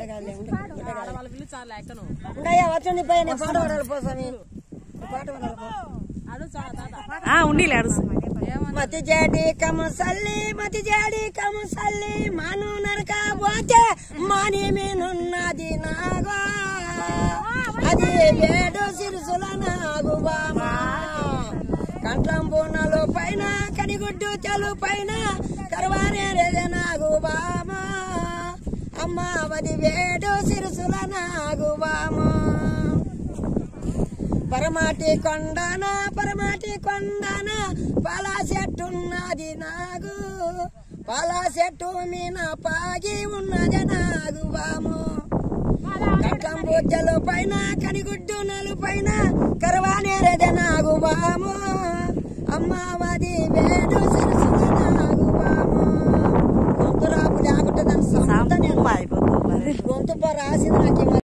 కాదులే, ఉండు. ఆడవాళ్ళ పిల్లలు చాలా లెక్కను ఉండయ్యా వచ్చండి పోయి నేను పాట పాడాలి పో స్వామి నేను పాట పాడాలి పో అడు చాలా తాత ఆ ఉండిలే అడుసు మతి జాడి కమసల్లి మతి జాడి కమసల్లి మాను నరక పోతే మాని మీనున్నది నాగో అది వేడు సిరుసుల నాగు బామా కంఠం బోనాలు పైన కనిగుడ్డు చెలు పైన కరవానే రేగ నాగు బామా అమ్మావది వేడు సిరుసుల నాగు బామా పరమాటి కొండన పరమాటి కొండన పాల చెట్టున్నది నాగు పాల చెట్టు మీన పాగి ఉన్నది నాగు బాము కంఠం బుజ్జలు పైన కనిగుడ్డు నలు పైన కరవానేరది నాగు బాము అమ్మావది వేడు సిరుసుల నాగు బాము గొంతు రాపు లేకుంటే దాని సంత నేను అయిపోతుంది గొంతు రాసింది నాకు ఈ మధ్య.